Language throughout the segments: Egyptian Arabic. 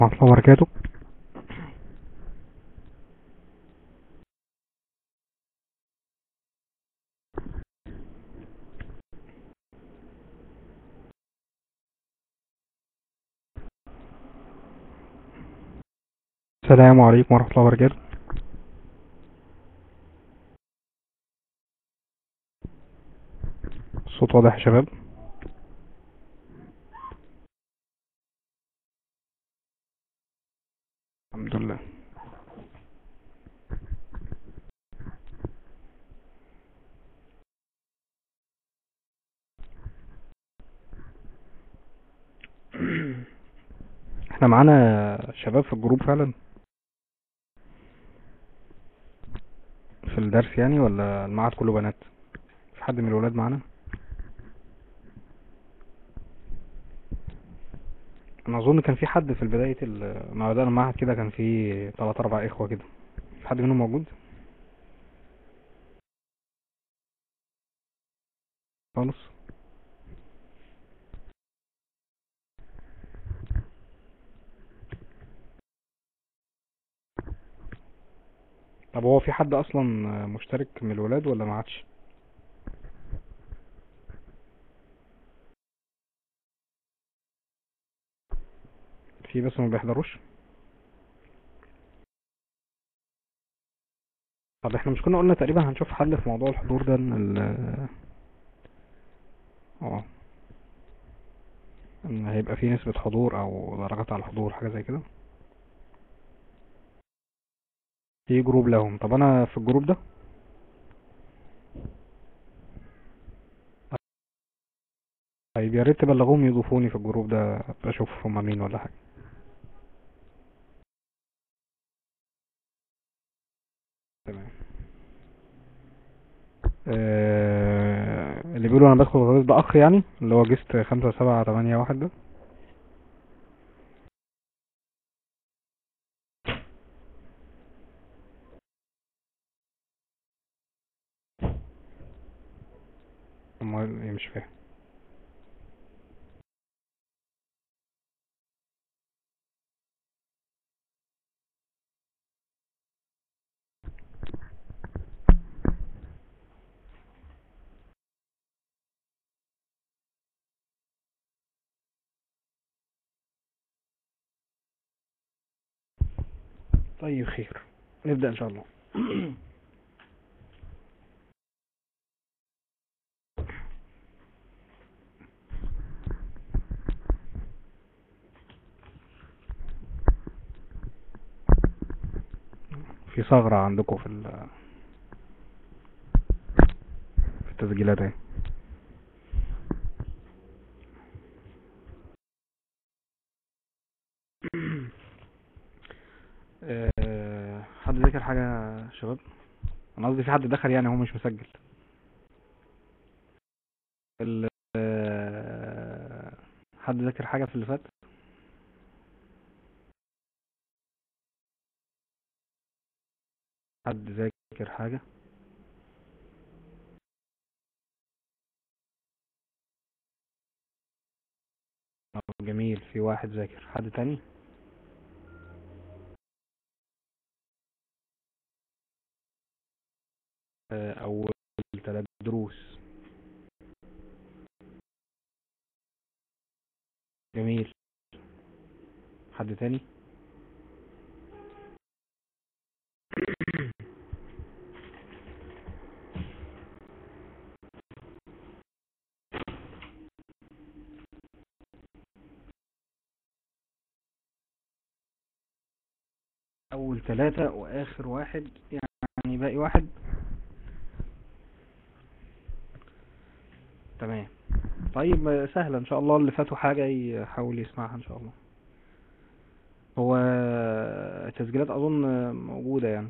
ورحمة الله وبركاته السلام عليكم ورحمة الله وبركاته الصوت واضح يا شباب الحمد لله احنا معانا شباب في الجروب فعلا في الدرس يعني ولا المعهد كله بنات في حد من الولاد معانا انا اظن كان في حد في بداية ال- ما بدأنا المعهد كده كان في تلات اربع اخوة كده في حد منهم موجود خالص طب هو في حد اصلا مشترك من الولاد ولا ما عادش في بس ما بيحضروش طب احنا مش كنا قلنا تقريبا هنشوف حل في موضوع الحضور ده ان ال اه ان هيبقى في نسبة حضور او درجات على الحضور حاجة زي كده في جروب لهم طب انا في الجروب ده طيب يا ريت تبلغوهم يضيفوني في الجروب ده اشوف هما مين ولا حاجة تمام آه، اللي بيقولوا انا بدخل الغريب ده اخ يعني اللي هو جست خمسة سبعة تمانية واحد ده امال ايه مش فاهم طيب خير نبدأ ان شاء الله في ثغرة عندكم في ال- في التسجيلات اهي آه، حد ذاكر حاجة يا شباب انا قصدي في حد دخل يعني هو مش مسجل ال آه، حد ذاكر حاجة في اللي فات حد ذاكر حاجة طب جميل في واحد ذاكر حد تاني آه، اول ثلاث دروس جميل حد تاني اول ثلاثة واخر واحد يعني باقي واحد تمام طيب آه، سهلة ان شاء الله اللي فاتوا حاجة يحاول يسمعها ان شاء الله هو التسجيلات اظن موجودة يعني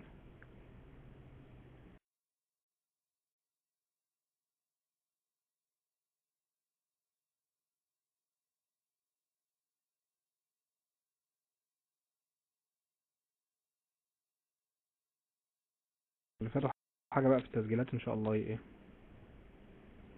اللي فاتوا حاجة بقى في التسجيلات ان شاء الله ايه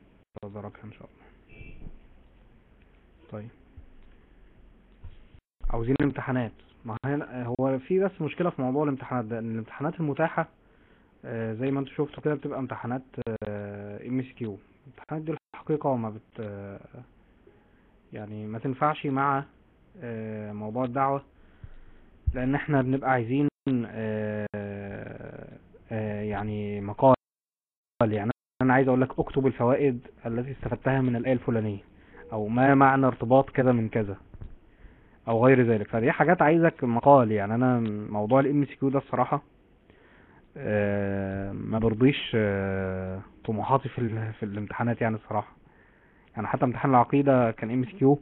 تدركها ان شاء الله طيب عاوزين امتحانات ما هنا هو في بس مشكلة في موضوع الامتحانات ده ان الامتحانات المتاحة آه، زي ما انتوا شفتوا كده بتبقى امتحانات ام اس كيو الامتحانات دي الحقيقة ما بت آه، يعني ما تنفعش مع آه، موضوع الدعوة لان احنا بنبقى عايزين آه، آه، يعني مقال يعني انا عايز اقول لك اكتب الفوائد التي استفدتها من الآية الفلانية او ما معنى ارتباط كذا من كذا او غير ذلك فدي حاجات عايزك مقال يعني انا موضوع الام سي كيو ده الصراحة آه، ما برضيش آه، طموحاتي في ال- في الامتحانات يعني الصراحة يعني حتى امتحان العقيدة كان ام سي كيو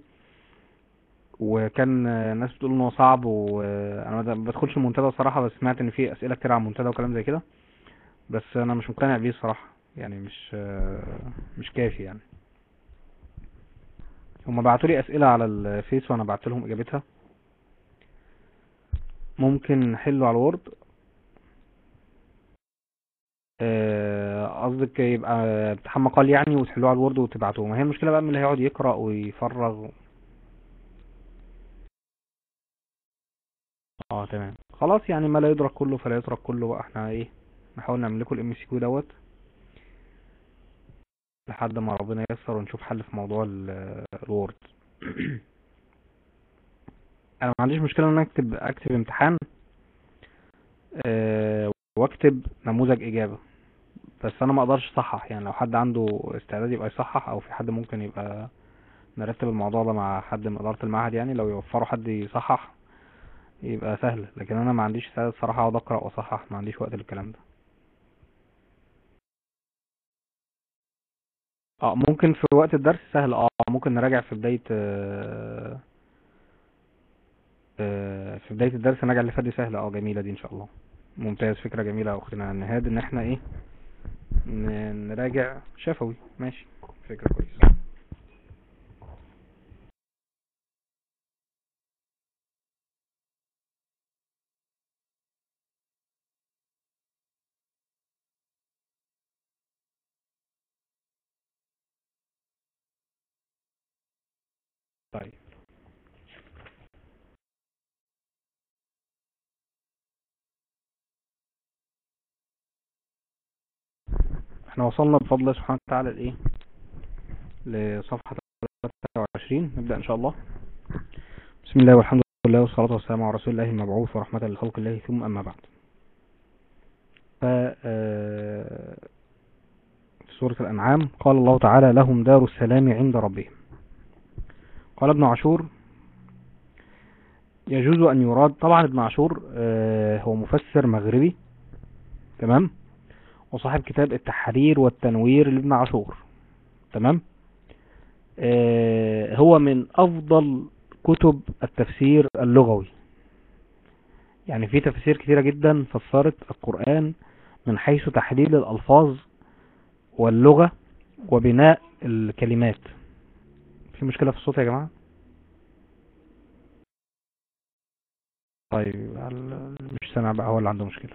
وكان آه، الناس بتقول ان هو صعب وانا ما بدخلش المنتدى الصراحة بس سمعت ان في اسئلة كتير على المنتدى وكلام زي كده بس انا مش مقتنع بيه الصراحة يعني مش آه، مش كافي يعني هما بعتوا لي اسئلة على الفيس وانا بعت لهم اجابتها ممكن نحله على الوورد آه، قصدك يبقى امتحان مقال يعني وتحلوه على الوورد وتبعتوه ما هي المشكلة بقى من اللي هيقعد يقرأ ويفرغ اه تمام خلاص يعني ما لا يدرك كله فلا يترك كله بقى احنا ايه نحاول نعمل لكم الام سي كيو دوت لحد ما ربنا ييسر ونشوف حل في موضوع ال- الوورد انا ما عنديش مشكلة ان انا اكتب اكتب امتحان آه، واكتب نموذج اجابة بس انا ما اقدرش اصحح يعني لو حد عنده استعداد يبقى يصحح او في حد ممكن يبقى نرتب الموضوع ده مع حد من ادارة المعهد يعني لو يوفروا حد يصحح يبقى سهل لكن انا ما عنديش استعداد صراحة اقعد اقرا واصحح ما عنديش وقت للكلام ده اه ممكن في وقت الدرس سهل اه ممكن نراجع في بداية آه، آه، في بداية الدرس نراجع اللي فات دي سهلة اه جميلة دي ان شاء الله ممتاز فكرة جميلة يا اختنا نهاد ان احنا ايه ن- نراجع شفوي ماشي فكرة كويسة طيب احنا وصلنا بفضل الله سبحانه وتعالى لايه لصفحة 23 نبدأ ان شاء الله بسم الله والحمد لله والصلاة والسلام على رسول الله المبعوث ورحمة لخلق الله ثم أما بعد ف آه، في سورة الأنعام قال الله تعالى لهم دار السلام عند ربهم قال ابن عاشور يجوز أن يراد طبعا ابن عاشور آه، هو مفسر مغربي تمام وصاحب كتاب التحرير والتنوير لابن عاشور تمام آه، هو من أفضل كتب التفسير اللغوي يعني في تفاسير كتيرة جدا فسرت القرآن من حيث تحليل الألفاظ واللغة وبناء الكلمات في مشكلة في الصوت يا جماعة طيب ال- مش سامع بقى هو اللي عنده مشكلة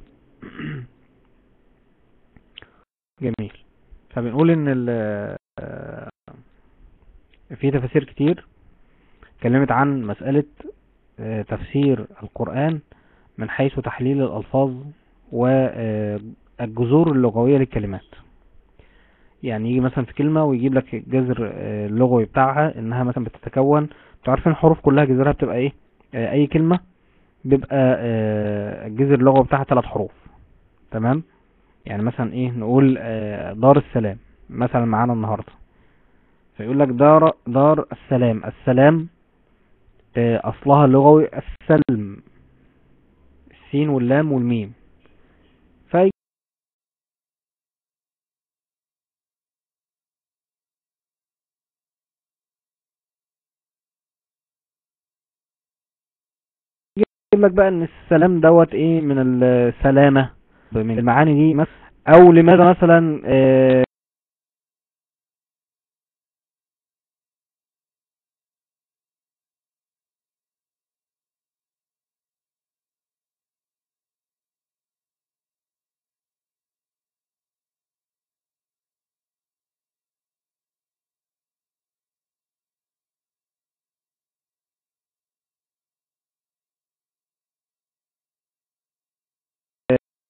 جميل فبنقول ان ال- آه، في تفاسير كتير اتكلمت عن مسألة آه، تفسير القرآن من حيث تحليل الألفاظ والجذور اللغوية للكلمات يعني يجي مثلا في كلمة ويجيب لك الجذر آه، اللغوي بتاعها انها مثلا بتتكون انتوا عارفين الحروف كلها جذرها بتبقى ايه آه، اي كلمة بيبقى آه، الجذر اللغوي بتاعها ثلاث حروف تمام يعني مثلا ايه نقول آه، دار السلام مثلا معانا النهاردة فيقول لك دار دار السلام السلام آه، اصلها اللغوي السلم السين واللام والميم فيجي يجيب لك بقى ان السلام دوت ايه من السلامة من المعاني دي مثلا او لماذا مثلا آه،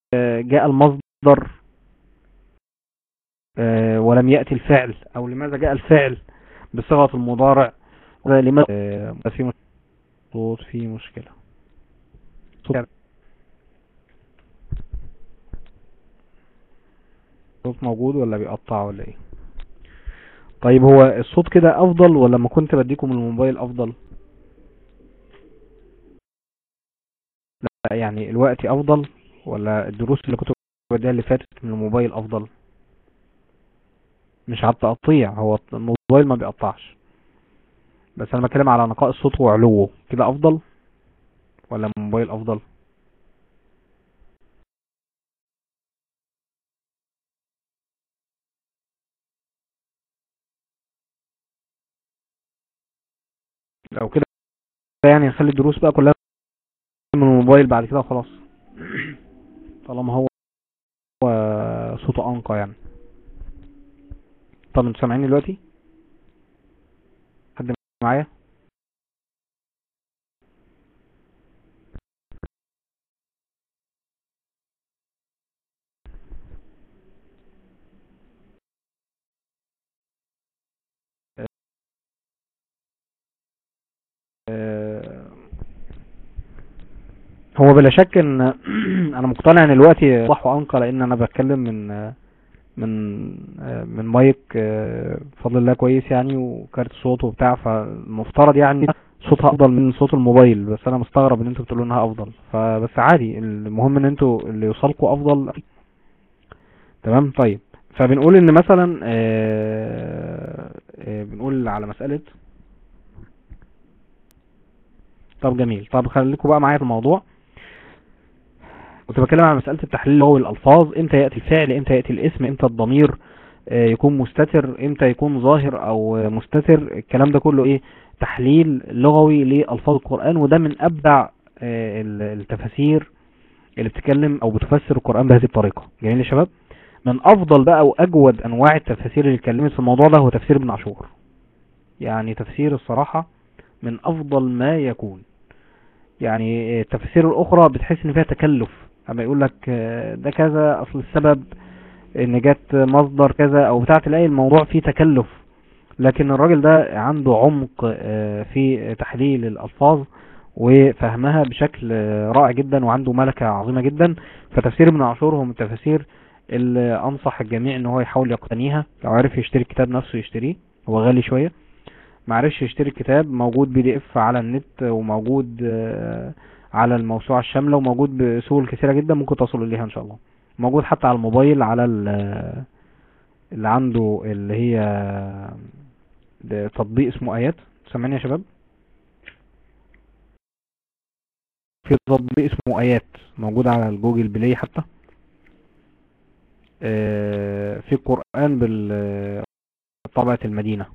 جاء المصدر ولم يأتي الفعل او لماذا جاء الفعل بصيغة المضارع لماذا في صوت في مشكلة صوت موجود ولا بيقطع ولا ايه طيب هو الصوت كده افضل ولا ما كنت بديكم الموبايل افضل لا يعني الوقت افضل ولا الدروس اللي كنت بديها اللي فاتت من الموبايل افضل مش على التقطيع هو الموبايل ما بيقطعش بس انا بتكلم على نقاء الصوت وعلوه كده افضل ولا الموبايل افضل لو كده يعني نخلي الدروس بقى كلها من الموبايل بعد كده وخلاص طالما هو صوته انقى يعني طب انتوا سامعيني دلوقتي حد معايا هو بلا شك ان انا مقتنع ان الوقت صح وانقى لان انا بتكلم من من من مايك بفضل الله كويس يعني وكارت صوت وبتاع فالمفترض يعني صوتها افضل من صوت الموبايل بس انا مستغرب ان انتوا بتقولوا انها افضل فبس عادي المهم ان انتوا اللي يوصلكوا افضل تمام طيب فبنقول ان مثلا بنقول على مسألة طب جميل طب خليكم بقى معايا في الموضوع كنت بتكلم عن مسألة التحليل اللي هو الألفاظ امتى يأتي الفعل امتى يأتي الاسم امتى الضمير يكون مستتر امتى يكون ظاهر او مستتر الكلام ده كله ايه تحليل لغوي لألفاظ القرآن وده من أبدع التفاسير اللي بتتكلم او بتفسر القرآن بهذه الطريقة جميل يا شباب من افضل بقى واجود انواع التفاسير اللي اتكلمت في الموضوع ده هو تفسير ابن عاشور يعني تفسير الصراحة من افضل ما يكون يعني التفاسير الاخرى بتحس ان فيها تكلف اما يقول لك ده كذا اصل السبب ان جت مصدر كذا او بتاع تلاقي الموضوع فيه تكلف لكن الراجل ده عنده عمق في تحليل الالفاظ وفهمها بشكل رائع جدا وعنده ملكة عظيمة جدا فتفسير ابن عاشور هو من التفاسير اللي انصح الجميع ان هو يحاول يقتنيها لو عرف يشتري الكتاب نفسه يشتريه هو غالي شوية معرفش يشتري الكتاب موجود بي دي اف على النت وموجود على الموسوعة الشاملة وموجود بسهول كثيرة جدا ممكن تصلوا اليها ان شاء الله موجود حتى على الموبايل على اللي عنده اللي هي تطبيق اسمه ايات سامعني يا شباب في تطبيق اسمه ايات موجود على الجوجل بلاي حتى في قرآن بالطبعة المدينة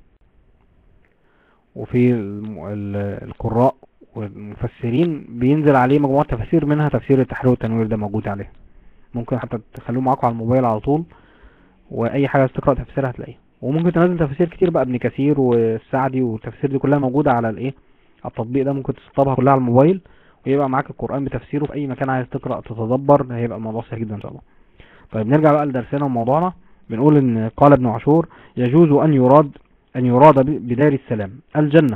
وفي القراء والمفسرين بينزل عليه مجموعة تفاسير منها تفسير التحرير والتنوير ده موجود عليه ممكن حتى تخلوه معاكم على الموبايل على طول واي حاجة تقرأ تفسيرها هتلاقيها وممكن تنزل تفاسير كتير بقى ابن كثير والسعدي والتفسير دي كلها موجودة على الايه على التطبيق ده ممكن تسطبها كلها على الموبايل ويبقى معاك القرآن بتفسيره في اي مكان عايز تقرأ تتدبر هيبقى الموضوع سهل جدا ان شاء الله طيب نرجع بقى لدرسنا وموضوعنا بنقول ان قال ابن عاشور يجوز ان يراد ان يراد بدار السلام الجنة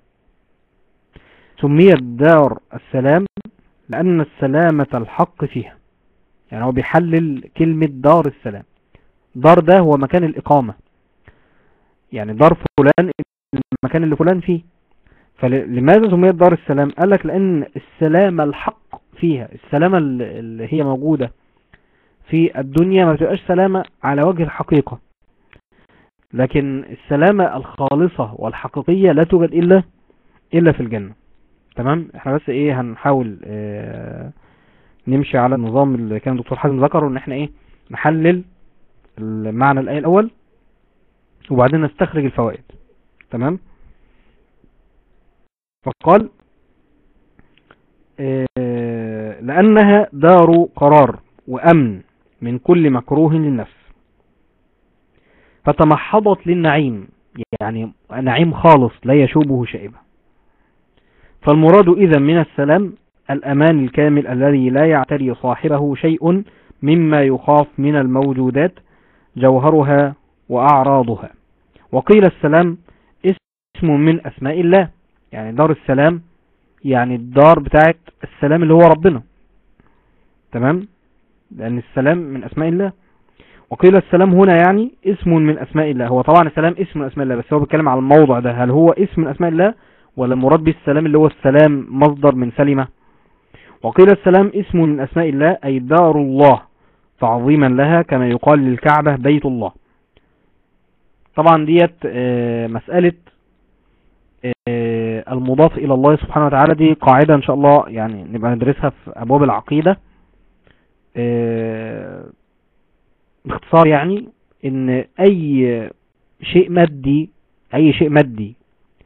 سميت دار السلام لان السلامة الحق فيها يعني هو بيحلل كلمة دار السلام دار ده هو مكان الاقامة يعني دار فلان المكان اللي فلان فيه فلماذا سميت دار السلام قال لك لان السلامة الحق فيها السلامة اللي هي موجودة في الدنيا ما بتبقاش سلامة على وجه الحقيقة لكن السلامة الخالصة والحقيقية لا توجد إلا إلا في الجنة تمام احنا بس ايه هنحاول اه نمشي على النظام اللي كان الدكتور حازم ذكره ان احنا ايه نحلل المعنى الآية الأول وبعدين نستخرج الفوائد تمام فقال اه لأنها دار قرار وأمن من كل مكروه للنفس فتمحضت للنعيم يعني نعيم خالص لا يشوبه شائبة فالمراد إذا من السلام الأمان الكامل الذي لا يعتري صاحبه شيء مما يخاف من الموجودات جوهرها وأعراضها وقيل السلام اسم من أسماء الله يعني دار السلام يعني الدار بتاعت السلام اللي هو ربنا تمام لأن السلام من أسماء الله وقيل السلام هنا يعني اسم من أسماء الله هو طبعا السلام اسم من أسماء الله بس هو بيتكلم على الموضع ده هل هو اسم من أسماء الله ولا المراد به السلام اللي هو السلام مصدر من سلمة وقيل السلام اسم من أسماء الله أي دار الله تعظيما لها كما يقال للكعبة بيت الله طبعا ديت آه، مسألة آه، المضاف إلى الله سبحانه وتعالى دي قاعدة إن شاء الله يعني نبقى ندرسها في أبواب العقيدة آه، باختصار يعني إن أي شيء مادي أي شيء مادي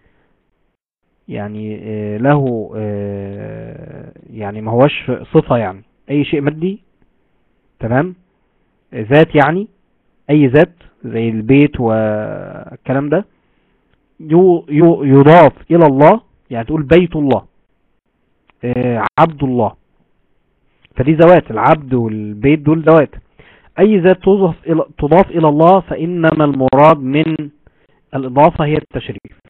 يعني آه، له آه، يعني ما هوش صفة يعني أي شيء مادي تمام ذات يعني أي ذات زي البيت والكلام ده يو- يو- يضاف إلى الله يعني تقول بيت الله آه، عبد الله فدي ذوات العبد والبيت دول ذوات أي ذات تضاف إلى, تضاف إلى الله فإنما المراد من الإضافة هي التشريف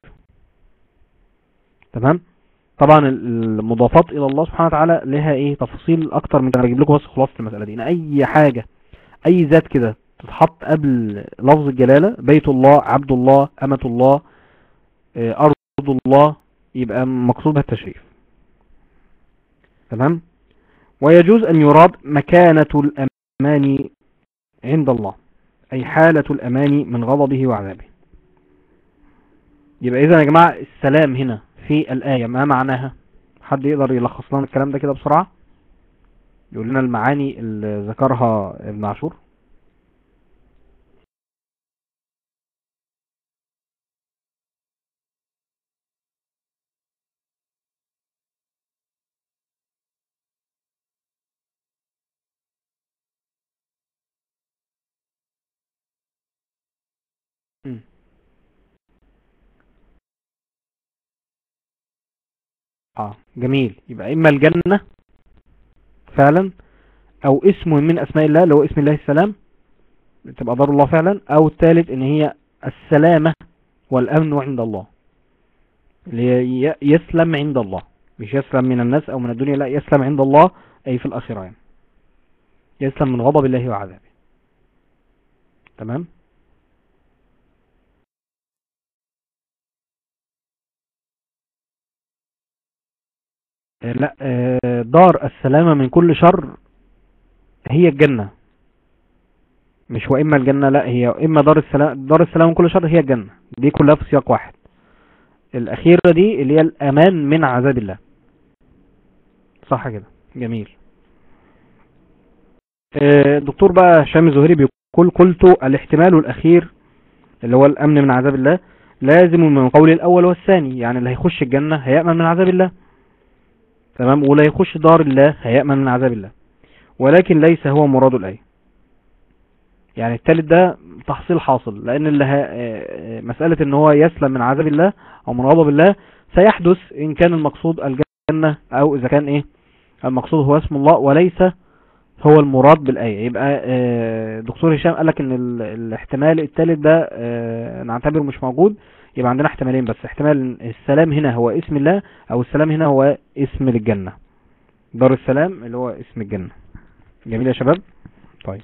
تمام طبعا المضافات إلى الله سبحانه وتعالى لها إيه تفاصيل أكتر من كده بجيب لكم بس خلاصة المسألة دي إن أي حاجة أي ذات كده تتحط قبل لفظ الجلالة بيت الله عبد الله أمة الله آه، أرض الله يبقى مقصود بها التشريف تمام ويجوز أن يراد مكانة الأمان عند الله أي حالة الأمان من غضبه وعذابه يبقى إذا يا جماعة السلام هنا في الآية ما معناها حد يقدر يلخص لنا الكلام ده كده بسرعة يقول لنا المعاني اللي ذكرها ابن عاشور مم. اه جميل يبقى اما الجنة فعلا او اسم من اسماء الله اللي هو اسم الله السلام تبقى دار الله فعلا او الثالث ان هي السلامة والامن عند الله اللي هي ي- يسلم عند الله مش يسلم من الناس او من الدنيا لا يسلم عند الله اي في الاخرة يعني يسلم من غضب الله وعذابه تمام آه، لا آه، دار السلامة من كل شر هي الجنة مش وإما الجنة لا هي إما دار السلام دار السلام من كل شر هي الجنة دي كلها في سياق واحد الأخيرة دي اللي هي الأمان من عذاب الله صح كده جميل آه، الدكتور بقى هشام الزهري بيقول قلت الاحتمال الأخير اللي هو الأمن من عذاب الله لازم من قول الأول والثاني يعني اللي هيخش الجنة هيأمن من عذاب الله تمام ولا يخش دار الله هيأمن من عذاب الله ولكن ليس هو مراد الآية يعني التالت ده تحصيل حاصل لأن اللي ه... آه، مسألة ان هو يسلم من عذاب الله أو من غضب الله سيحدث إن كان المقصود الجنة أو إذا كان إيه المقصود هو اسم الله وليس هو المراد بالآية يبقى آه، دكتور هشام قالك ان ال- الاحتمال التالت ده آه، نعتبره مش موجود يبقى عندنا احتمالين بس احتمال إن السلام هنا هو اسم الله او السلام هنا هو اسم للجنة دار السلام اللي هو اسم الجنة جميل يا شباب طيب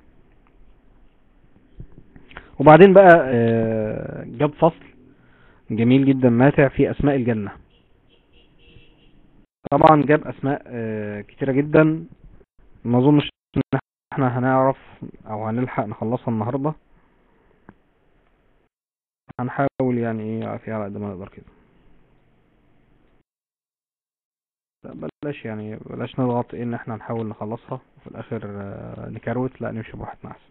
وبعدين بقى آه، جاب فصل جميل جدا ماتع في اسماء الجنة طبعا جاب اسماء آه، كتيرة جدا ما اظنش ان احنا هنعرف او هنلحق نخلصها النهاردة هنحاول يعني ايه في على قد ما نقدر كده لا بلاش يعني بلاش نضغط ان احنا نحاول نخلصها وفي الاخر آه، نكروت لا نمشي براحتنا احسن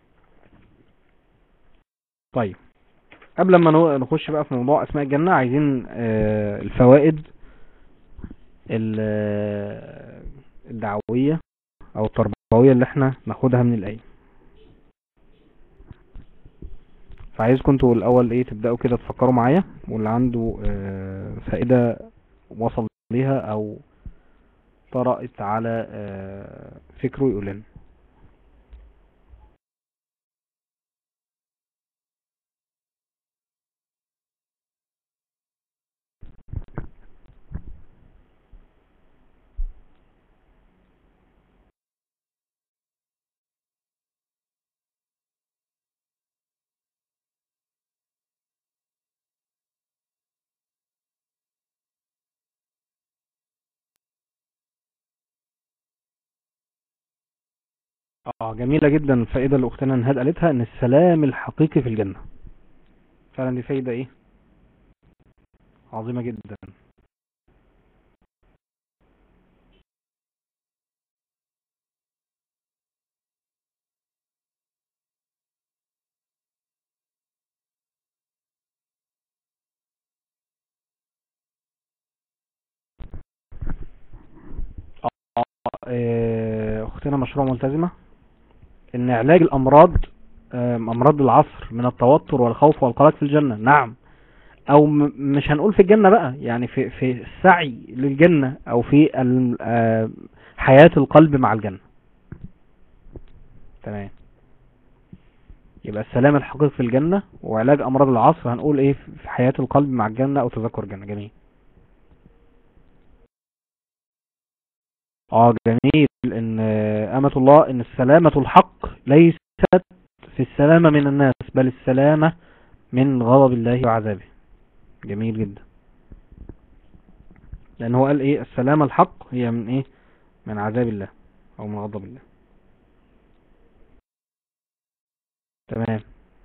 طيب قبل ما نو- نخش بقى في موضوع اسماء الجنة عايزين آه، الفوائد ال- آه، الدعوية او التربوية اللي احنا ناخدها من الآية فعايزكم انتوا الاول ايه تبدأوا كده تفكروا معايا واللي عنده آه، فائدة وصل ليها او طرأت على آه، فكره يقول لنا اه جميلة جدا الفائدة اللي اختنا نهاد قالتها ان السلام الحقيقي في الجنة فعلا دي فايدة ايه عظيمة جدا آه، اختنا مشروع ملتزمة ان علاج الامراض آه، امراض العصر من التوتر والخوف والقلق في الجنة نعم او م- مش هنقول في الجنة بقى يعني في في السعي للجنة او في ال- آه، حياة القلب مع الجنة تمام يبقى السلام الحقيقي في الجنة وعلاج امراض العصر هنقول ايه في حياة القلب مع الجنة او تذكر الجنة جميل اه جميل ان آه، امة الله ان السلامة الحق ليست في السلامة من الناس بل السلامة من غضب الله وعذابه جميل جدا لان هو قال ايه السلامة الحق هي من ايه من عذاب الله او من غضب الله تمام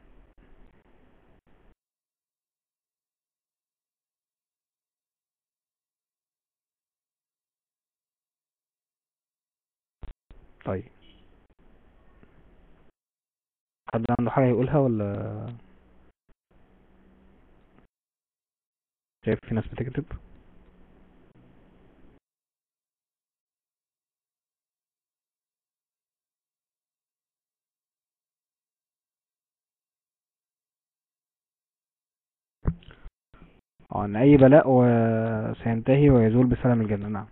طيب حد عنده حاجة يقولها ولا شايف في ناس بتكتب اه ان اي بلاء و- سينتهي ويزول بسلام الجنة نعم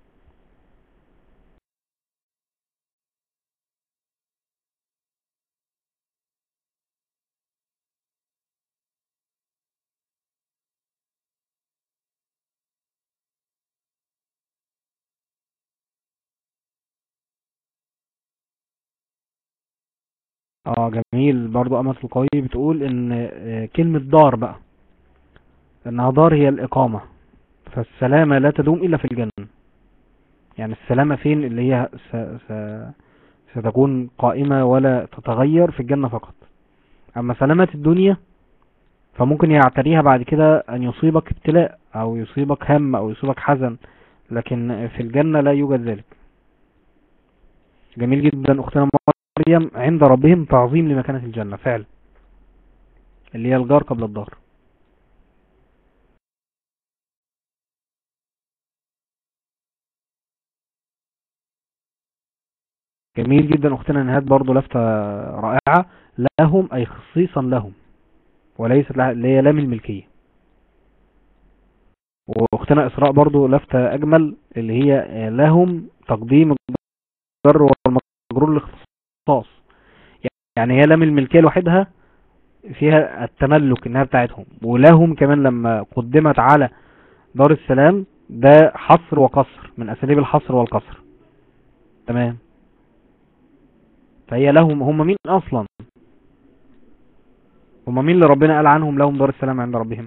اه جميل برضو أمة القوي بتقول ان آه، كلمة دار بقى انها دار هي الإقامة فالسلامة لا تدوم إلا في الجنة يعني السلامة فين اللي هي س... س... ستكون قائمة ولا تتغير في الجنة فقط أما سلامة الدنيا فممكن يعتريها بعد كده أن يصيبك ابتلاء أو يصيبك هم أو يصيبك حزن لكن في الجنة لا يوجد ذلك جميل جدا أختنا مريم عند ربهم تعظيم لمكانة الجنة فعلا اللي هي الجار قبل الدار جميل جدا أختنا نهاد برضو لفتة رائعة لهم أي خصيصا لهم وليست لها اللي هي لام الملكية واختنا إسراء برضو لفتة أجمل اللي هي لهم تقديم الجر والمجرور الاختصاص يعني هي لام الملكية لوحدها فيها التملك انها بتاعتهم ولهم كمان لما قدمت على دار السلام ده حصر وقصر من اساليب الحصر والقصر تمام فهي لهم هم مين اصلا هم مين اللي ربنا قال عنهم لهم دار السلام عند ربهم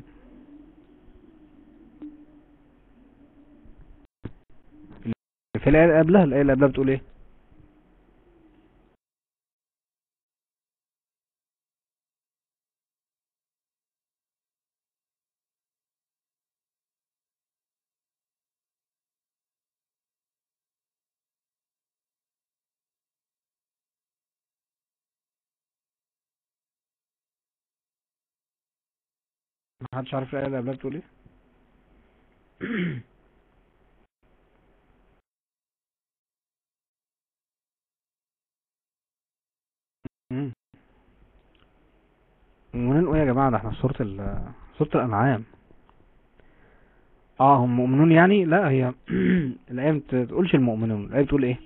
في الآية اللي قبلها الآية اللي قبلها بتقول ايه محدش عارف الآية اللي قبلها بتقول ايه مم. مؤمنون ايه يا جماعة ده احنا في سورة ال سورة الأنعام اه هم مؤمنون يعني لا هي الآية ما بتقولش المؤمنون الآية بتقول ايه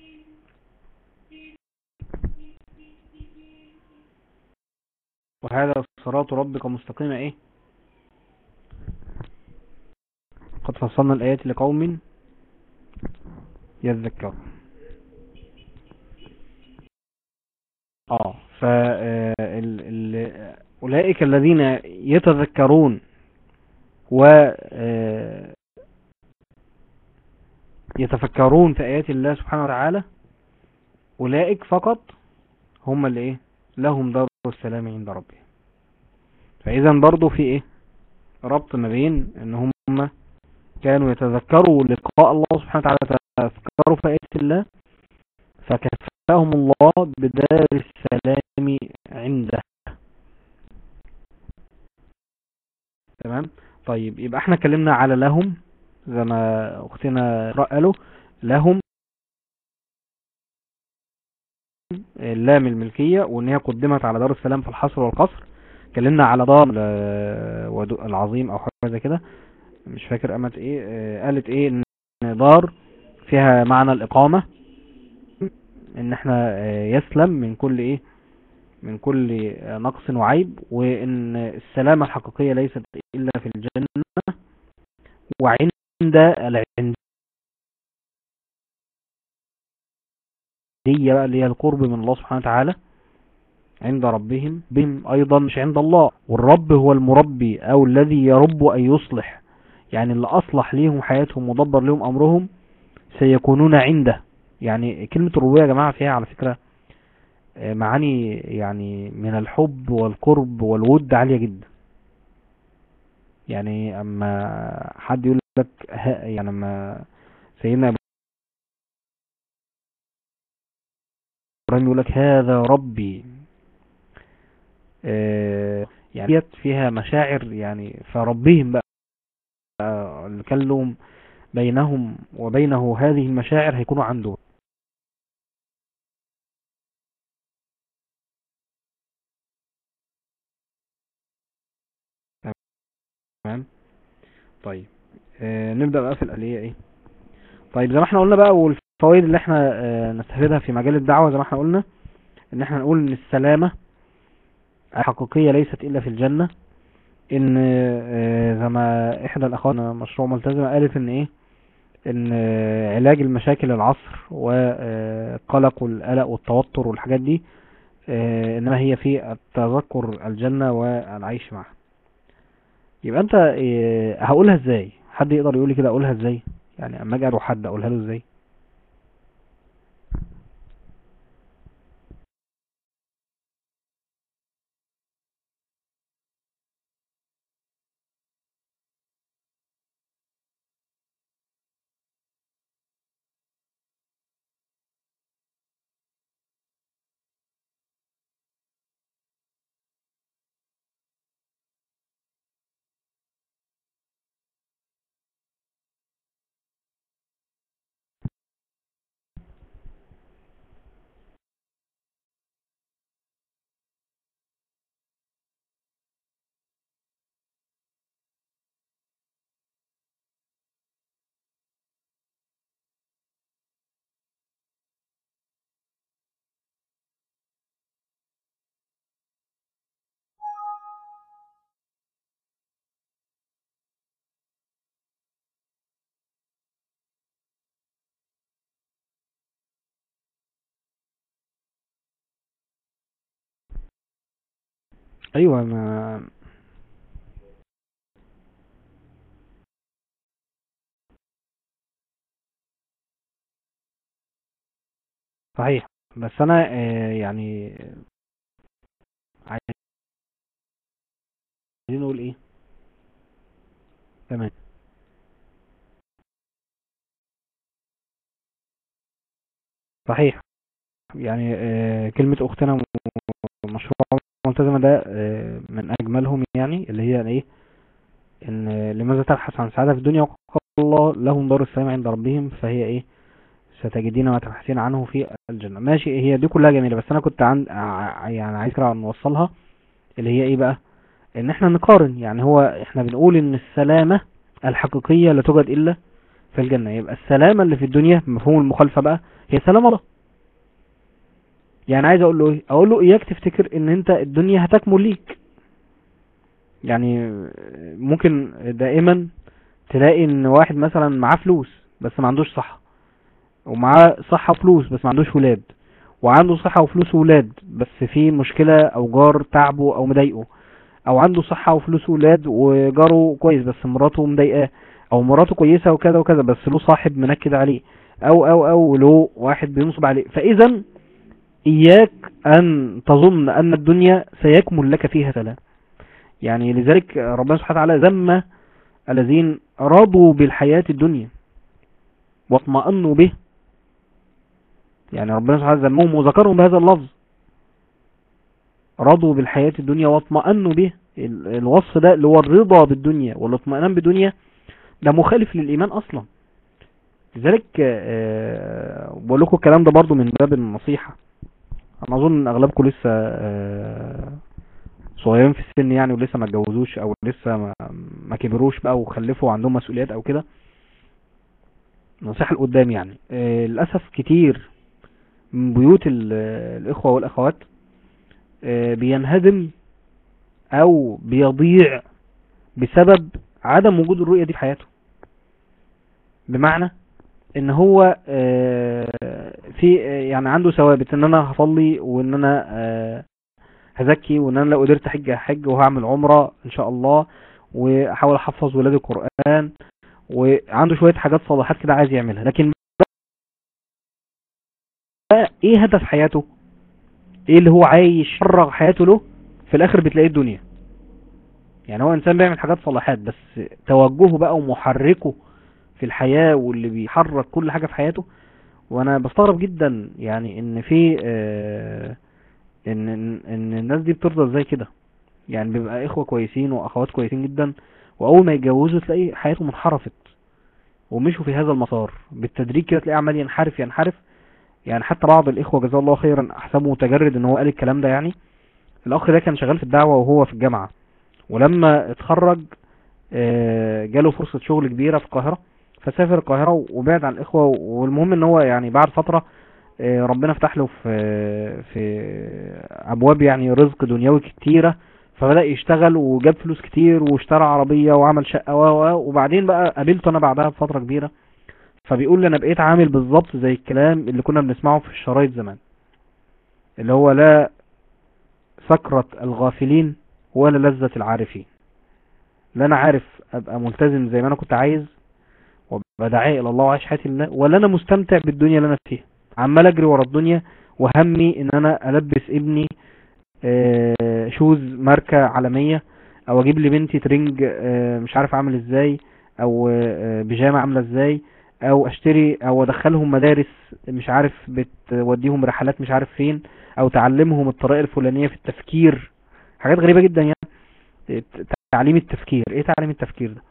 وهذا صراط ربك مستقيمة ايه قد فصلنا الآيات لقوم يذكرون اه ف آه، ال- ال- أولئك الذين يتذكرون و آه، يتفكرون في آيات الله سبحانه وتعالى اولئك فقط هم اللي ايه لهم دار السلام عند ربهم فاذا برضو في ايه ربط ما بين ان هم كانوا يتذكروا لقاء الله سبحانه وتعالى تذكروا في آية الله فكفاهم الله بدار السلام عنده تمام طيب يبقى احنا اتكلمنا على لهم زي ما اختنا قالوا لهم اللام الملكية وان هي قدمت على دار السلام في الحصر والقصر اتكلمنا على دار العظيم او حاجة زي كده مش فاكر قامت ايه اه قالت ايه ان دار فيها معنى الاقامة ان احنا اه يسلم من كل ايه من كل نقص وعيب وان السلامة الحقيقية ليست الا في الجنة وعند العندية بقى اللي هي القرب من الله سبحانه وتعالى عند ربهم بهم ايضا مش عند الله والرب هو المربي او الذي يرب ان يصلح يعني اللي اصلح ليهم حياتهم ودبر لهم امرهم سيكونون عنده يعني كلمة الربوبية يا جماعة فيها على فكرة معاني يعني من الحب والقرب والود عالية جدا يعني اما حد يقول لك يعني اما سيدنا ابراهيم يقول لك هذا ربي يعني فيها مشاعر يعني فربهم بقى اللي كان لهم بينهم وبينه هذه المشاعر هيكونوا عنده تمام طيب آه نبدأ بقى في الآلية ايه طيب زي ما احنا قلنا بقى والفوائد اللي احنا آه نستفيدها في مجال الدعوة زي ما احنا قلنا ان احنا نقول ان السلامة الحقيقية ليست الا في الجنة ان آه زي ما احدى الاخوات مشروع ملتزمة قالت ان ايه ان علاج المشاكل العصر وقلق والقلق والتوتر والحاجات دي انما هي في التذكر الجنة والعيش معها يبقى انت هقولها ازاي حد يقدر يقول لي كده اقولها ازاي يعني اما اجي اروح حد اقولها له ازاي ايوه ما صحيح بس انا آه يعني عايزين نقول ايه تمام صحيح يعني آه كلمة اختنا مشروع ملتزمة ده آه من اجملهم يعني اللي هي ايه ان لماذا تبحث عن سعادة في الدنيا وقال الله لهم دار السلام عند ربهم فهي ايه ستجدين ما تبحثين عنه في الجنة ماشي هي دي كلها جميلة بس انا كنت عن يعني عايز كده نوصلها اللي هي ايه بقى ان احنا نقارن يعني هو احنا بنقول ان السلامة الحقيقية لا توجد الا في الجنة يبقى السلامة اللي في الدنيا مفهوم المخالفة بقى هي سلام الله يعني عايز اقول له ايه اقول له اياك تفتكر ان انت الدنيا هتكمل ليك يعني ممكن دائما تلاقي ان واحد مثلا معاه فلوس بس ما عندوش صحة ومعاه صحة وفلوس بس ما عندوش ولاد وعنده صحة وفلوس وولاد بس في مشكلة او جار تعبه او مضايقه او عنده صحة وفلوس وولاد وجاره كويس بس مراته مضايقاه او مراته كويسة وكذا وكذا بس له صاحب منكد عليه او او او له واحد بينصب عليه فاذا إياك أن تظن أن الدنيا سيكمل لك فيها سلام يعني لذلك ربنا سبحانه وتعالى ذم الذين رضوا بالحياة الدنيا واطمأنوا به يعني ربنا سبحانه وتعالى ذمهم وذكرهم بهذا اللفظ رضوا بالحياة الدنيا واطمأنوا به الوصف ده اللي هو الرضا بالدنيا والاطمئنان بالدنيا ده مخالف للإيمان أصلا لذلك آه، بقول لكم الكلام ده برضو من باب النصيحة انا اظن ان اغلبكم لسه آه، صغيرين في السن يعني ولسه ما اتجوزوش او لسه ما, ما كبروش بقى وخلفوا عندهم مسؤوليات او كده نصيحة لقدام يعني آه، للأسف كتير من بيوت الإخوة والأخوات بينهدم أو بيضيع بسبب عدم وجود الرؤية دي في حياته بمعنى ان هو آه، في آه، يعني عنده ثوابت ان انا هصلي وان انا آه، هزكي وان انا لو قدرت احج هحج وهعمل عمرة ان شاء الله واحاول احفظ ولادي القرآن وعنده شوية حاجات صلاحات كده عايز يعملها لكن ايه هدف حياته ايه اللي هو عايش فرغ حياته له في الاخر بتلاقيه الدنيا يعني هو انسان بيعمل حاجات صلاحات بس توجهه بقى ومحركه في الحياة واللي بيحرك كل حاجة في حياته وانا بستغرب جدا يعني ان في آه ان ان الناس دي بترضى ازاي كده يعني بيبقى اخوة كويسين واخوات كويسين جدا واول ما يتجوزوا تلاقي حياتهم انحرفت ومشوا في هذا المسار بالتدريج كده تلاقيه عمال ينحرف ينحرف يعني حتى بعض الاخوة جزاه الله خيرا احسبه متجرد ان هو قال الكلام ده يعني الاخ ده كان شغال في الدعوة وهو في الجامعة ولما اتخرج آه، جاله فرصة شغل كبيرة في القاهرة فسافر القاهرة وبعد عن الإخوة والمهم ان هو يعني بعد فترة آه، ربنا فتح له في في ابواب يعني رزق دنيوي كتيرة فبدأ يشتغل وجاب فلوس كتير واشترى عربية وعمل شقة وبعدين بقى قابلته انا بعدها بفترة كبيرة فبيقول لي انا بقيت عامل بالظبط زي الكلام اللي كنا بنسمعه في الشرايط زمان اللي هو لا سكرة الغافلين ولا لذة العارفين لا انا عارف ابقى ملتزم زي ما انا كنت عايز بدعي الى الله وعايش حياتي لله ولا انا مستمتع بالدنيا اللي انا فيها عمال اجري ورا الدنيا وهمي ان انا البس ابني آه، شوز ماركة عالمية او اجيب لي بنتي ترنج آه، مش عارف عامل ازاي او آه، بيجامة عاملة ازاي او اشتري او ادخلهم مدارس مش عارف بتوديهم رحلات مش عارف فين او تعلمهم الطريقة الفلانية في التفكير حاجات غريبة جدا يعني تعليم التفكير ايه تعليم التفكير ده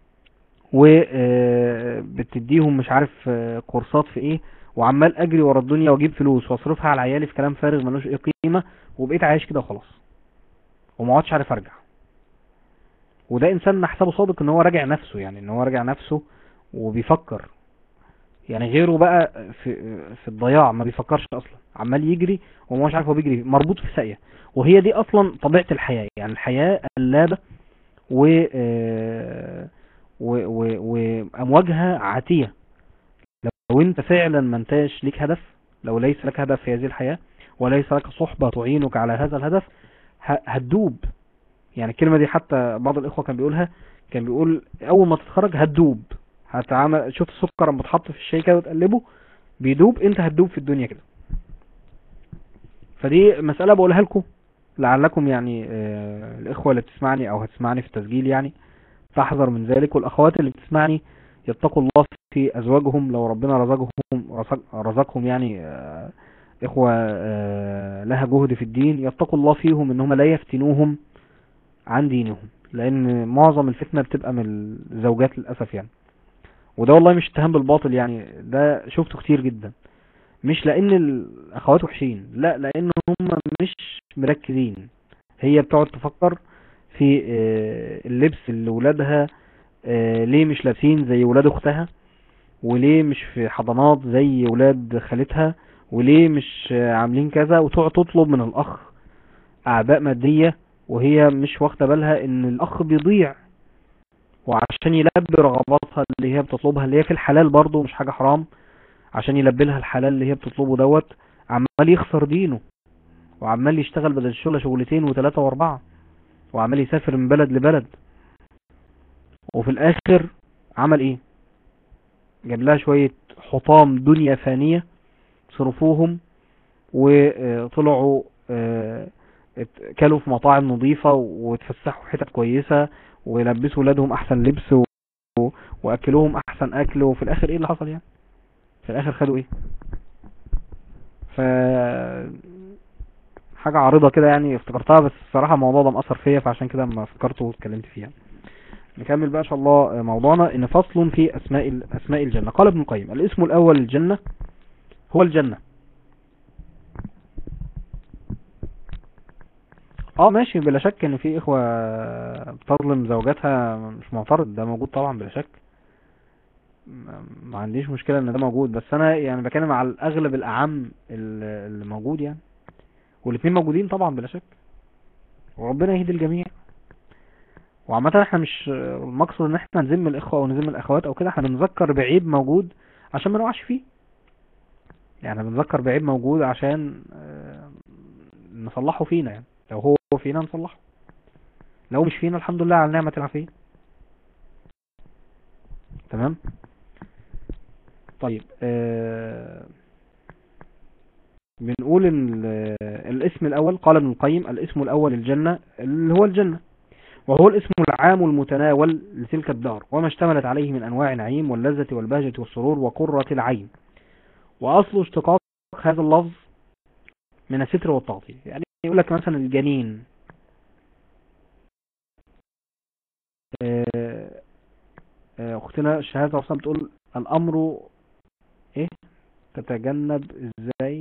وبتديهم مش عارف آه، كورسات في ايه وعمال اجري ورا الدنيا واجيب فلوس واصرفها على عيالي في كلام فارغ ملوش ايه قيمه وبقيت عايش كده وخلاص وما عادش عارف ارجع وده انسان نحسبه صادق ان هو راجع نفسه يعني ان هو راجع نفسه وبيفكر يعني غيره بقى في في الضياع ما بيفكرش اصلا عمال يجري وما مش عارف هو بيجري مربوط في ساقيه وهي دي اصلا طبيعه الحياه يعني الحياه قلابه و آه وامواجها عاتية لو انت فعلا ما انتاش ليك هدف لو ليس لك هدف في هذه الحياة وليس لك صحبة تعينك على هذا الهدف هتدوب يعني الكلمة دي حتى بعض الاخوة كان بيقولها كان بيقول اول ما تتخرج هتدوب هتعمل شوف السكر لما بتحط في الشاي كده وتقلبه بيدوب انت هتدوب في الدنيا كده فدي مسألة بقولها لكم لعلكم يعني آه الاخوة اللي بتسمعني او هتسمعني في التسجيل يعني فاحذر من ذلك والأخوات اللي بتسمعني يتقوا الله في أزواجهم لو ربنا رزقهم رزقهم يعني آه، إخوة آه، لها جهد في الدين يتقوا الله فيهم إن هم لا يفتنوهم عن دينهم لأن معظم الفتنة بتبقى من الزوجات للأسف يعني وده والله مش اتهام بالباطل يعني ده شفته كتير جدا مش لأن الأخوات وحشين لا لأن هم مش مركزين هي بتقعد تفكر في آه، اللبس اللي ولادها آه، ليه مش لابسين زي ولاد اختها وليه مش في حضانات زي ولاد خالتها وليه مش عاملين كذا وتقعد تطلب من الاخ اعباء مادية وهي مش واخده بالها ان الاخ بيضيع وعشان يلبي رغباتها اللي هي بتطلبها اللي هي في الحلال برضه مش حاجة حرام عشان يلبي لها الحلال اللي هي بتطلبه دوت عمال يخسر دينه وعمال يشتغل بدل الشغل شغلتين وثلاثة واربعة وعمال يسافر من بلد لبلد وفي الاخر عمل ايه جاب لها شوية حطام دنيا فانية صرفوهم وطلعوا آه، ات- كلوا في مطاعم نظيفة واتفسحوا في حتت كويسة ولبسوا ولادهم احسن لبس و... واكلوهم احسن اكل وفي الاخر ايه اللي حصل يعني في الاخر خدوا ايه ف حاجة عارضة كده يعني افتكرتها بس الصراحة الموضوع ده مأثر فيا فعشان كده ما فكرت واتكلمت فيها نكمل بقى ان شاء الله موضوعنا ان فصل في اسماء ال- اسماء الجنة قال ابن القيم الاسم الاول للجنة هو الجنة اه ماشي بلا شك ان في اخوة بتظلم زوجاتها مش معترض ده موجود طبعا بلا شك ما ما عنديش مشكلة ان ده موجود بس انا يعني بتكلم على الاغلب الاعم ال- اللي موجود يعني والاتنين موجودين طبعا بلا شك وربنا يهدي الجميع وعامة احنا مش المقصد ان احنا نذم الاخوة او نذم الاخوات او كده احنا بنذكر بعيب موجود عشان ما نقعش فيه يعني بنذكر بعيب موجود عشان آه، نصلحه فينا يعني لو هو فينا نصلحه لو مش فينا الحمد لله على نعمة العافية تمام طيب آه بنقول ان ال- الاسم الاول قال ابن القيم الاسم الاول الجنة اللي هو الجنة وهو الاسم العام المتناول لتلك الدار وما اشتملت عليه من انواع النعيم واللذة والبهجة والسرور وقرة العين واصل اشتقاق هذا اللفظ من الستر والتغطية يعني يقول لك مثلا الجنين آه، آه، اختنا الشهادة عصام بتقول الامر ايه تتجنب ازاي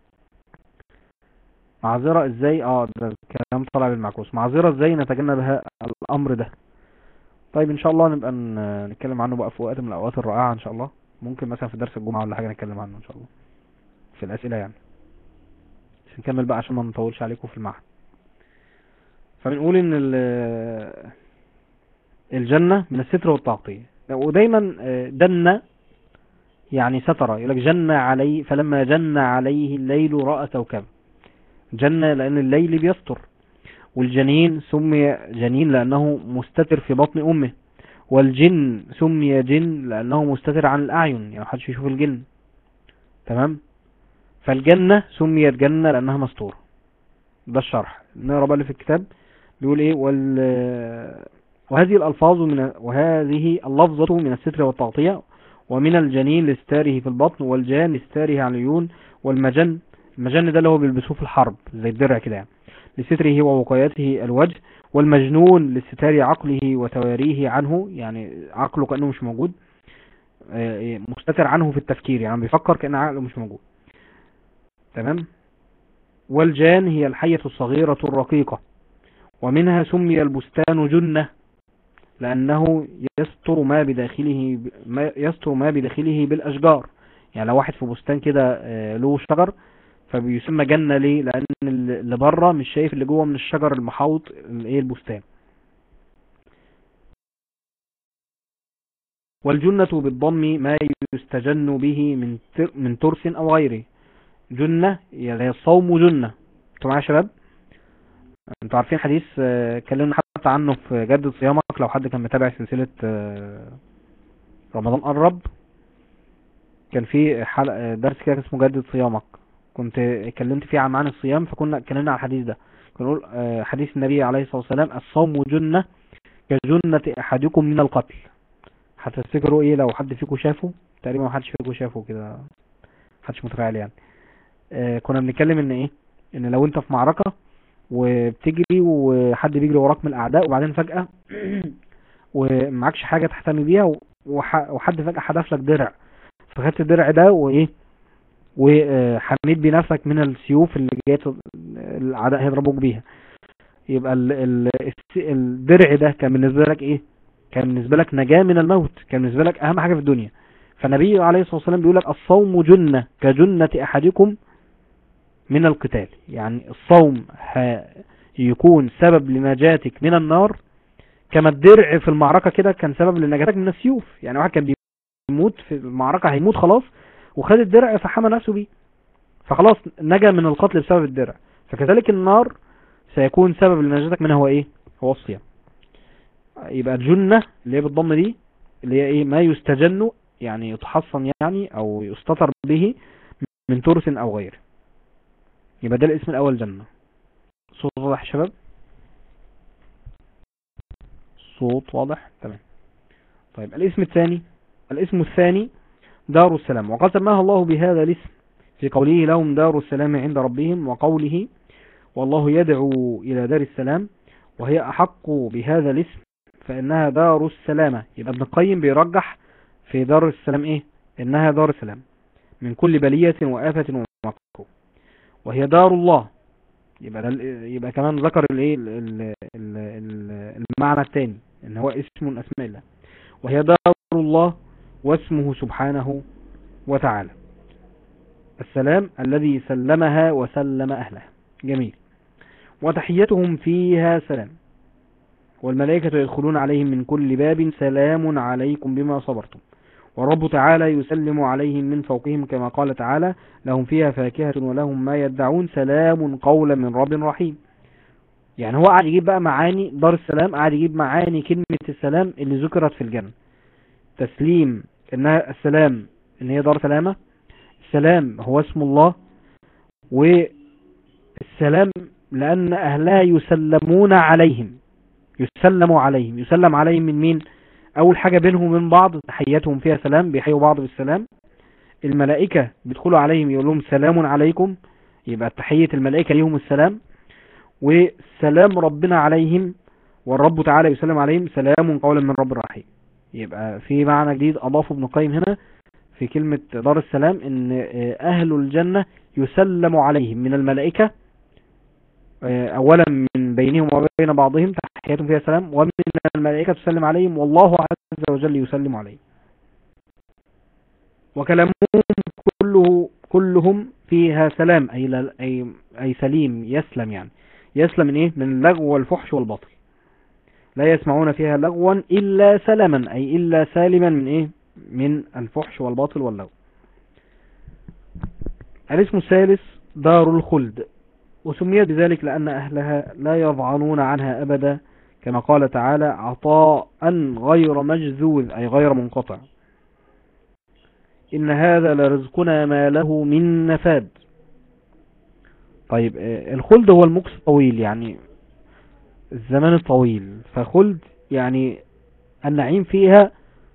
معذرة ازاي اه ده الكلام طالع بالمعكوس معذرة ازاي نتجنب ها- الامر ده طيب ان شاء الله نبقى ن- نتكلم عنه بقى في وقت من الاوقات الرائعة ان شاء الله ممكن مثلا في درس الجمعة ولا حاجة نتكلم عنه ان شاء الله في الاسئلة يعني بس نكمل بقى عشان ما نطولش عليكم في المعهد فبنقول ان ال- الجنة من الستر والتغطية ودايما آه، جنة يعني ستر يقول لك جن عليه فلما جن عليه الليل رأى كوكبا جنة لأن الليل بيستر والجنين سمي جنين لأنه مستتر في بطن أمه والجن سمي جن لأنه مستتر عن الأعين يعني محدش يشوف الجن تمام فالجنة سميت جنة لأنها مستورة ده الشرح نقرا بقى اللي في الكتاب بيقول ايه وال وهذه الألفاظ من وهذه اللفظة من الستر والتغطية ومن الجنين لستاره في البطن والجان لستاره على العيون والمجن المجن ده اللي هو بيلبسوه في الحرب زي الدرع كده يعني لستره ووقايته الوجه والمجنون لستار عقله وتواريه عنه يعني عقله كأنه مش موجود آه، مستتر عنه في التفكير يعني بيفكر كأن عقله مش موجود تمام والجان هي الحية الصغيرة الرقيقة ومنها سمي البستان جنة لأنه يستر ما بداخله ما يستر ما بداخله بالأشجار يعني لو واحد في بستان كده آه، له شجر فبيسمى جنة ليه لأن اللي بره مش شايف اللي جوه من الشجر المحاوط الايه البستان والجنة بالضم ما يستجن به من تر من ترس أو غيره جنة يعني الصوم جنة انتوا معايا يا شباب انتوا عارفين حديث آه، اتكلمنا حتى عنه في جدد صيامك لو حد كان متابع سلسلة آه، رمضان قرب كان في حلقة درس كده اسمه جدد صيامك كنت اتكلمت فيه عن معنى الصيام فكنا اتكلمنا على الحديث ده كنا نقول آه، حديث النبي عليه الصلاة والسلام الصوم جنة كجنة احدكم من القتل هتفتكروا ايه لو حد فيكم شافه تقريبا ما حدش فيكم شافه كده محدش متفاعل يعني آه، كنا بنتكلم ان ايه ان لو انت في معركة وبتجري وحد بيجري وراك من الاعداء وبعدين فجأة ومعكش حاجة تحتمي بيها وح- وحد فجأة حدف لك درع فخدت الدرع ده وايه وحميت بنفسك من السيوف اللي جايه الاعداء هيضربوك بيها يبقى ال ال الس- الدرع ده كان بالنسبه لك ايه كان بالنسبه لك نجاه من الموت كان بالنسبه لك اهم حاجه في الدنيا فالنبي عليه الصلاه والسلام بيقول لك الصوم جنه كجنه احدكم من القتال يعني الصوم ه- يكون سبب لنجاتك من النار كما الدرع في المعركه كده كان سبب لنجاتك من السيوف يعني واحد كان بيموت في المعركه هيموت خلاص وخد الدرع فحمى نفسه بيه فخلاص نجا من القتل بسبب الدرع فكذلك النار سيكون سبب لنجاتك منها هو ايه هو الصيام يبقى الجنة اللي هي بالضم دي اللي هي ايه ما يستجن يعني يتحصن يعني او يستتر به من ترس او غيره يبقى ده الاسم الاول جنة صوت واضح يا شباب صوت واضح تمام طيب الاسم الثاني الاسم الثاني دار السلام وقد سماها الله بهذا الاسم في قوله لهم دار السلام عند ربهم وقوله والله يدعو إلى دار السلام وهي أحق بهذا الاسم فإنها دار السلامة يبقى ابن القيم بيرجح في دار السلام إيه إنها دار السلام من كل بلية وآفة ومكروه وهي دار الله يبقى ده يبقى كمان ذكر الايه المعنى الثاني ان هو اسم من اسماء الله وهي دار الله واسمه سبحانه وتعالى السلام الذي سلمها وسلم أهلها جميل وتحيتهم فيها سلام والملائكة يدخلون عليهم من كل باب سلام عليكم بما صبرتم والرب تعالى يسلم عليهم من فوقهم كما قال تعالى لهم فيها فاكهة ولهم ما يدعون سلام قولا من رب رحيم يعني هو قاعد يجيب بقى معاني دار السلام قاعد يجيب معاني كلمة السلام اللي ذكرت في الجنة تسليم انها السلام ان هي دار سلامة السلام هو اسم الله والسلام لان اهلها يسلمون عليهم يسلم عليهم يسلم عليهم من مين اول حاجة بينهم من بعض تحياتهم فيها سلام بيحيوا بعض بالسلام الملائكة بيدخلوا عليهم يقول لهم سلام عليكم يبقى تحية الملائكة ليهم السلام وسلام ربنا عليهم والرب تعالى يسلم عليهم سلام قولا من رب رحيم يبقى في معنى جديد أضافه ابن القيم هنا في كلمة دار السلام ان أهل الجنة يسلم عليهم من الملائكة أولا من بينهم وبين بعضهم تحياتهم فيها سلام ومن الملائكة تسلم عليهم والله عز وجل يسلم عليهم وكلامهم كله كلهم فيها سلام أي, أي, أي سليم يسلم يعني يسلم من إيه من اللغو والفحش والباطل لا يسمعون فيها لغوا إلا سلما أي إلا سالما من إيه من الفحش والباطل واللغو الاسم الثالث دار الخلد وسميت بذلك لأن أهلها لا يضعنون عنها أبدا كما قال تعالى عطاء غير مجذوذ أي غير منقطع إن هذا لرزقنا ما له من نفاد طيب الخلد هو المكس الطويل يعني الزمان الطويل فخلد يعني النعيم فيها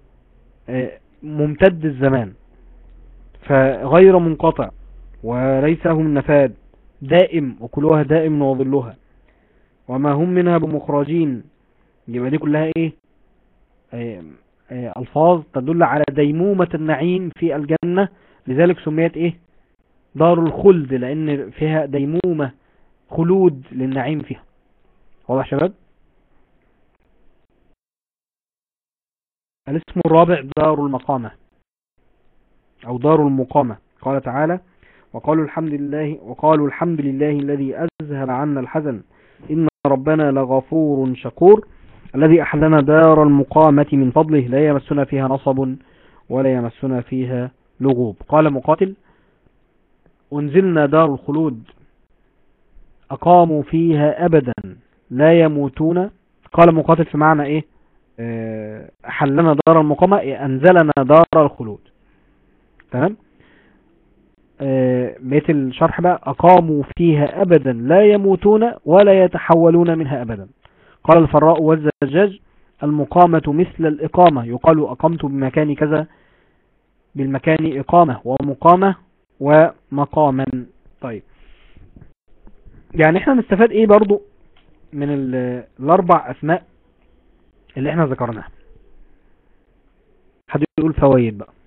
ممتد الزمان فغير منقطع وليس له من نفاد دائم وكلها دائم وظلها وما هم منها بمخرجين يبقى دي كلها ايه, ايه, ايه الفاظ تدل على ديمومة النعيم في الجنة لذلك سميت ايه دار الخلد لان فيها ديمومة خلود للنعيم فيها واضح شباب الاسم الرابع دار المقامة او دار المقامة قال تعالى وقالوا الحمد لله وقالوا الحمد لله الذي أذهب عنا الحزن إن ربنا لغفور شكور الذي أحلنا دار المقامة من فضله لا يمسنا فيها نصب ولا يمسنا فيها لغوب قال مقاتل أنزلنا دار الخلود أقاموا فيها أبدا لا يموتون قال مقاتل في معنى إيه أحلنا دار المقامة أنزلنا دار الخلود تمام بيت الشرح بقى أقاموا فيها أبدا لا يموتون ولا يتحولون منها أبدا قال الفراء والزجاج المقامة مثل الإقامة يقال أقمت بمكان كذا بالمكان إقامة ومقامة ومقاما طيب يعني احنا نستفاد ايه برضو من الاربع اسماء اللي احنا ذكرناها حد يقول فوائد بقى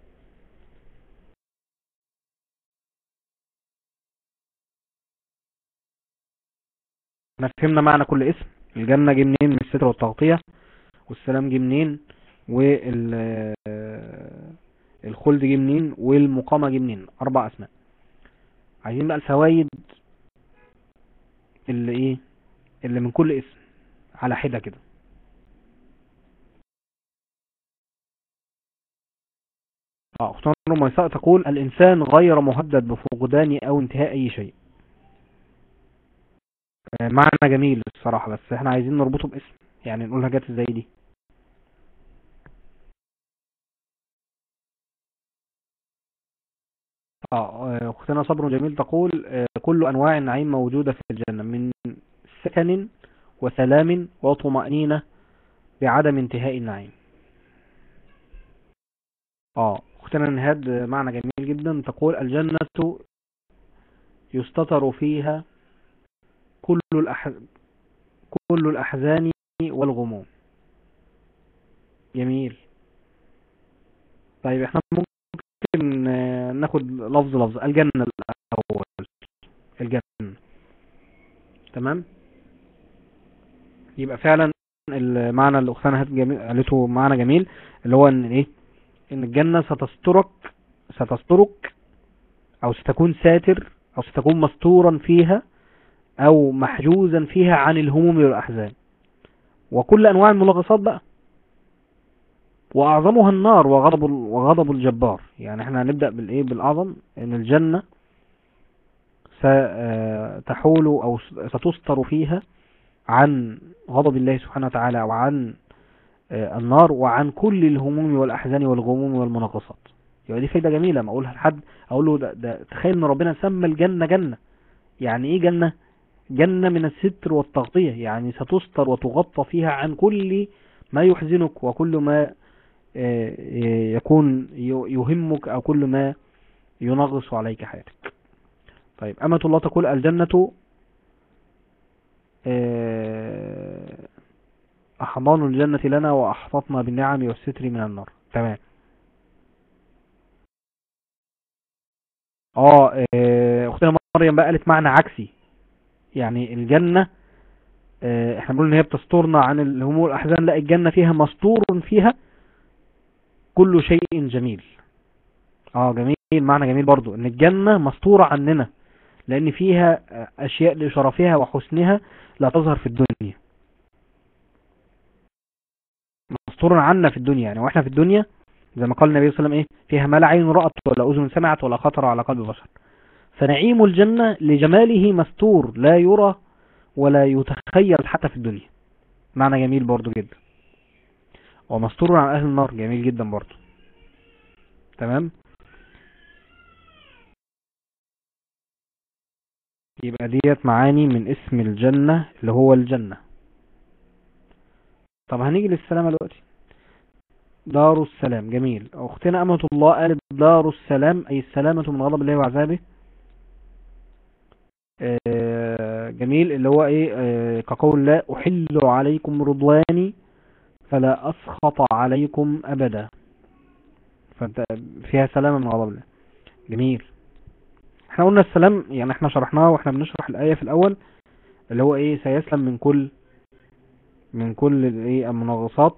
احنا فهمنا معنى كل اسم الجنة جه منين من الستر والتغطية والسلام جه منين والخلد جه منين والمقامة جه منين اربع اسماء عايزين بقى الفوائد اللي ايه اللي من كل اسم على حدة كده اه اختار ميساء تقول الانسان غير مهدد بفقدان او انتهاء اي شيء معنى جميل الصراحة بس احنا عايزين نربطه باسم يعني نقولها جت ازاي دي اه اختنا صبر جميل تقول آه، كل انواع النعيم موجودة في الجنة من سكن وسلام وطمأنينة بعدم انتهاء النعيم اه اختنا نهاد معنى جميل جدا تقول الجنة يستتر فيها كل الأح... كل الأحزان والغموم جميل طيب احنا ممكن آه، ناخد لفظ لفظ الجنة الأول الجنة تمام يبقى فعلا المعنى اللي اختنا نهاد جميل قالته معنى جميل اللي هو ان ايه ان الجنة ستسترك ستسترك او ستكون ساتر او ستكون مستورا فيها او محجوزا فيها عن الهموم والاحزان وكل انواع المنغصات بقى واعظمها النار وغضب وغضب الجبار يعني احنا هنبدأ بالايه بالاعظم ان الجنة ستحول او ستستر فيها عن غضب الله سبحانه وتعالى وعن النار وعن كل الهموم والأحزان والغموم والمناقصات يعني دي فايدة جميلة ما أقولها لحد أقول له ده, ده تخيل إن ربنا سمى الجنة جنة يعني إيه جنة جنة من الستر والتغطية يعني ستستر وتغطى فيها عن كل ما يحزنك وكل ما يكون يهمك أو كل ما ينغص عليك حياتك طيب أمة الله تقول الجنة أحضان الجنة لنا وأحفظنا بالنعم والستر من النار تمام اه اختنا مريم بقى قالت معنى عكسي يعني الجنة اه احنا بنقول ان هي بتسترنا عن الهموم والاحزان لا الجنة فيها مستور فيها كل شيء جميل اه جميل معنى جميل برضو ان الجنة مستورة عننا لان فيها اشياء لشرفها وحسنها لا تظهر في الدنيا مستور عنا في الدنيا يعني واحنا في الدنيا زي ما قال النبي صلى الله عليه وسلم ايه فيها ما لا عين رأت ولا اذن سمعت ولا خطر على قلب بشر فنعيم الجنة لجماله مستور لا يرى ولا يتخيل حتى في الدنيا معنى جميل برضو جدا ومستور عن اهل النار جميل جدا برضو تمام يبقى ديت معاني من اسم الجنة اللي هو الجنة طب هنيجي للسلامة دلوقتي دار السلام جميل اختنا امة الله قالت دار السلام اي السلامة من غضب الله وعذابه آه جميل اللي هو ايه آه كقول لا احل عليكم رضواني فلا اسخط عليكم ابدا فانت فيها سلامة من غضب الله جميل احنا قلنا السلام يعني احنا شرحناه واحنا بنشرح الآية في الاول اللي هو ايه سيسلم من كل من كل الايه المنغصات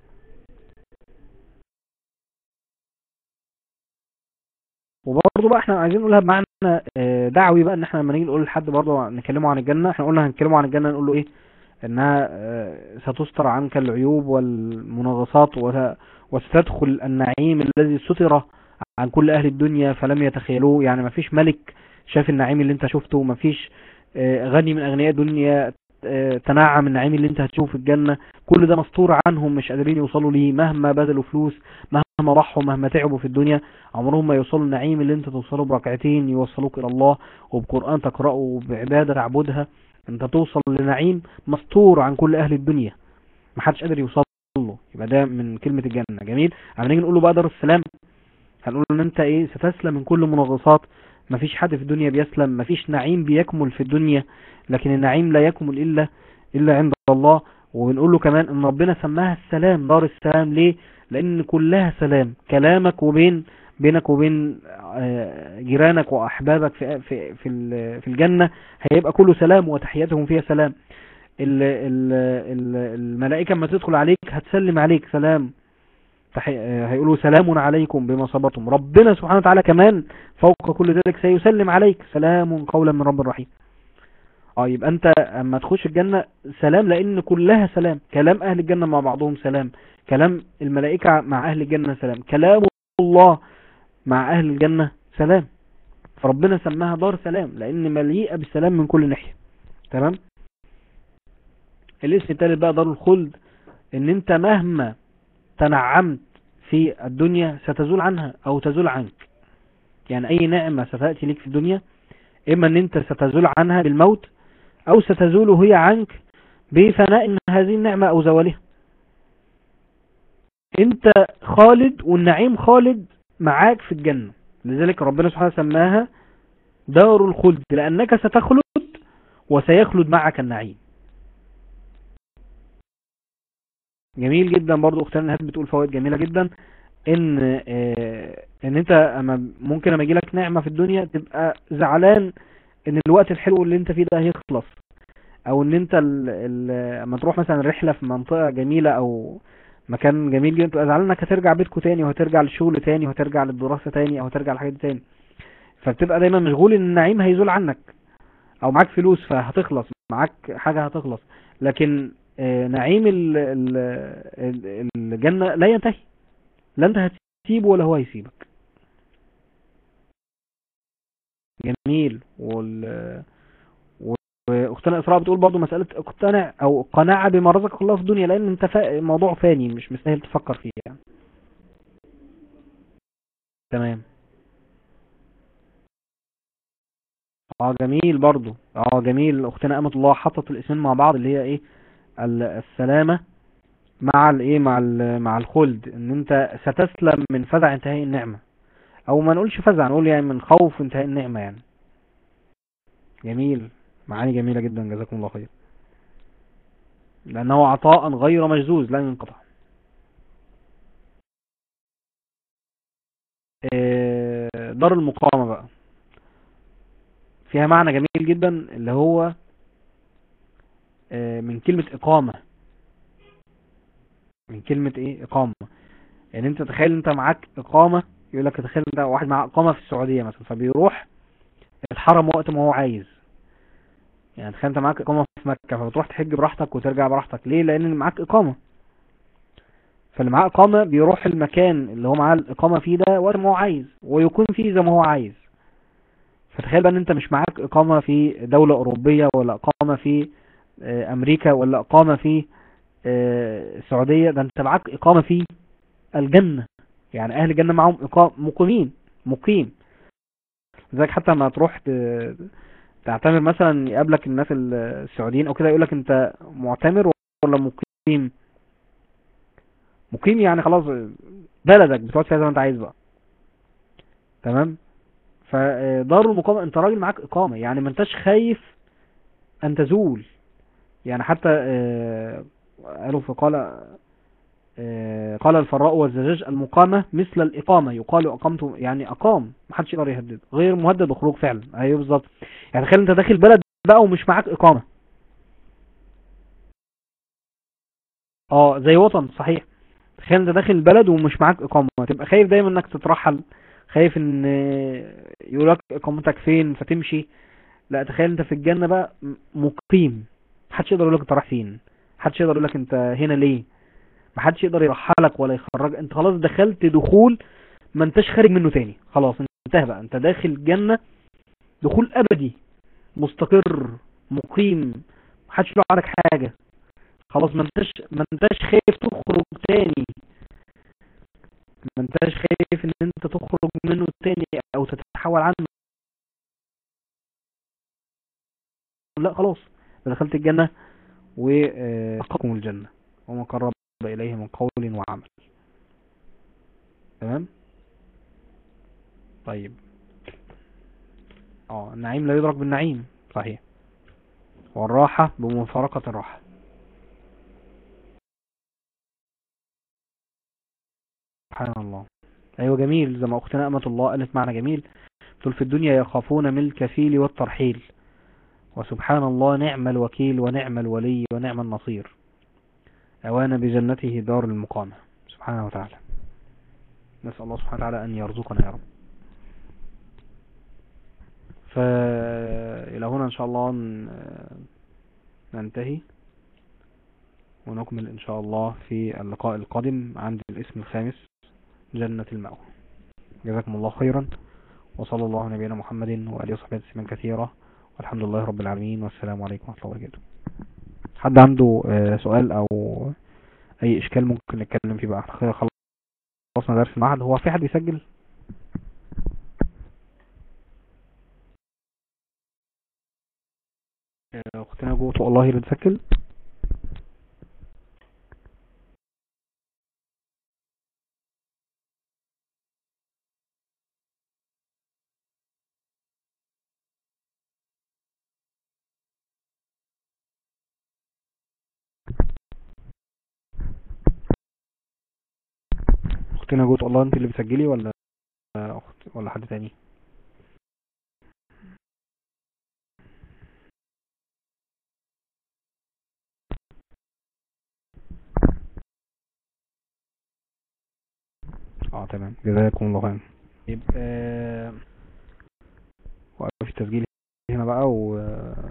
وبرضه بقى احنا عايزين نقولها بمعنى دعوي بقى ان احنا لما نيجي نقول لحد برضه نكلمه عن الجنة احنا قلنا هنتكلمه عن الجنة نقول له ايه انها ستستر عنك العيوب والمنغصات وستدخل النعيم الذي ستر عن كل اهل الدنيا فلم يتخيلوه يعني ما فيش ملك شاف النعيم اللي انت شفته ما فيش غني من اغنياء الدنيا تنعم النعيم اللي انت هتشوفه في الجنة كل ده مستور عنهم مش قادرين يوصلوا ليه مهما بذلوا فلوس مهما راحوا مهما تعبوا في الدنيا عمرهم ما يوصلوا النعيم اللي انت توصله بركعتين يوصلوك الى الله وبقرآن تقرأه وبعبادة تعبدها انت توصل لنعيم مستور عن كل اهل الدنيا محدش قادر يوصل له يبقى ده من كلمة الجنة جميل عم نيجي نقول له بقى دار السلام هنقول ان انت ايه ستسلم من كل منغصات مفيش حد في الدنيا بيسلم مفيش نعيم بيكمل في الدنيا لكن النعيم لا يكمل الا الا عند الله وبنقول له كمان ان ربنا سماها السلام دار السلام ليه لان كلها سلام كلامك وبين بينك وبين جيرانك واحبابك في في في في الجنة هيبقى كله سلام وتحياتهم فيها سلام ال ال ال الملائكة لما تدخل عليك هتسلم عليك سلام هيقولوا سلام عليكم بما صبرتم ربنا سبحانه وتعالى كمان فوق كل ذلك سيسلم عليك سلام قولا من رب رحيم اه يبقى انت اما تخش الجنة سلام لان كلها سلام كلام اهل الجنة مع بعضهم سلام كلام الملائكة مع اهل الجنة سلام كلام الله مع اهل الجنة سلام فربنا سماها دار سلام لان مليئة بالسلام من كل ناحية تمام الاسم الثالث بقى دار الخلد ان انت مهما تنعمت في الدنيا ستزول عنها او تزول عنك يعني اي نعمة ستأتي لك في الدنيا اما ان انت ستزول عنها بالموت او ستزول هي عنك بفناء هذه النعمة او زوالها انت خالد والنعيم خالد معاك في الجنة لذلك ربنا سبحانه سماها دار الخلد لأنك ستخلد وسيخلد معك النعيم جميل جدا برضو اختنا نهاد بتقول فوائد جميلة جدا ان اه ان انت اما ممكن اما يجيلك نعمة في الدنيا تبقى زعلان ان الوقت الحلو اللي انت فيه ده هيخلص او ان انت اما تروح مثلا رحلة في منطقة جميلة او مكان جميل جدا تبقى زعلان انك هترجع بيتكو تاني وهترجع للشغل تاني وهترجع للدراسة تاني او هترجع لحاجات تاني فبتبقى دايما مشغول ان النعيم هيزول عنك او معاك فلوس فهتخلص معاك حاجة هتخلص لكن نعيم الجنة لا ينتهي لا انت هتسيبه ولا هو هيسيبك جميل وال واختنا اسراء بتقول برضو مسألة اقتنع او قناعة بما رزقك الله في الدنيا لان انت فا... موضوع فاني مش مستاهل تفكر فيه يعني تمام اه جميل برضو اه جميل اختنا امة الله حطت الاسمين مع بعض اللي هي ايه السلامة مع الايه مع مع الخلد ان انت ستسلم من فزع انتهاء النعمة او ما نقولش فزع نقول يعني من خوف انتهاء النعمة يعني جميل معاني جميلة جدا جزاكم الله خير لأنه عطاء غير مجزوز لا ينقطع دار المقامة بقى فيها معنى جميل جدا اللي هو من كلمة إقامة من كلمة إيه إقامة يعني أنت تخيل أنت معاك إقامة يقول لك تخيل أنت واحد معاه إقامة في السعودية مثلا فبيروح الحرم وقت ما هو عايز يعني تخيل انت معاك اقامة في مكة فبتروح تحج براحتك وترجع براحتك ليه لان معاك اقامة فاللي معاه اقامة بيروح المكان اللي هو معاه الاقامة فيه ده وقت ما هو عايز ويكون فيه زي ما هو عايز فتخيل بقى ان انت مش معاك اقامة في دولة اوروبية ولا اقامة في امريكا ولا اقامة في السعودية ده انت معاك اقامة في الجنة يعني اهل الجنة معاهم اقامة مقيمين مقيم لذلك حتى ما تروح تعتمر مثلا يقابلك الناس السعوديين او كده يقولك انت معتمر ولا مقيم مقيم يعني خلاص بلدك بتقعد فيها زي ما انت عايز بقى تمام فدار المقامة انت راجل معاك اقامة يعني ما انتش خايف ان تزول يعني حتى قالوا فقال قال الفراء والزجاج المقامة مثل الإقامة يقال أقامته يعني أقام محدش يقدر يهدد غير مهدد بخروج فعلا أيوه بالظبط يعني تخيل أنت داخل بلد بقى ومش معاك إقامة اه زي وطن صحيح تخيل أنت داخل البلد ومش معاك إقامة تبقى خايف دايما إنك تترحل خايف إن يقولك إقامتك فين فتمشي لا تخيل أنت في الجنة بقى مقيم محدش يقدر يقولك أنت رايح فين محدش يقدر يقولك أنت هنا ليه محدش يقدر يرحلك ولا يخرج انت خلاص دخلت دخول ما انتش خارج منه تاني خلاص انتهى بقى انت داخل جنة دخول ابدي مستقر مقيم محدش له عليك حاجة خلاص ما انتش ما انتش خايف تخرج تاني ما انتش خايف ان انت تخرج منه تاني او تتحول عنه لا خلاص دخلت الجنة وحقكم الجنة وما قرب إليه من قول وعمل تمام طيب اه النعيم لا يدرك بالنعيم صحيح والراحة بمفارقة الراحة سبحان الله ايوه جميل زي ما اختنا امة الله قالت معنى جميل تقول في الدنيا يخافون من الكفيل والترحيل وسبحان الله نعم الوكيل ونعم الولي ونعم النصير أوان بجنته دار المقامة سبحانه وتعالى نسأل الله سبحانه وتعالى أن يرزقنا يا رب فإلى هنا إن شاء الله ننتهي ونكمل إن شاء الله في اللقاء القادم عند الاسم الخامس جنة المأوى جزاكم الله خيرا وصلى الله على نبينا محمد وآله وصحبه تسليما كثيرا والحمد لله رب العالمين والسلام عليكم ورحمة الله وبركاته حد عنده سؤال او اي اشكال ممكن نتكلم فيه بقى خلصنا درس المعهد هو في حد يسجل آه، اختنا جوه والله اللي بتسجل اختنا جوه والله انت اللي بتسجلي ولا اخت ولا حد تاني اه تمام جزاكم الله خيرا يبقى وقف التسجيل هنا بقى و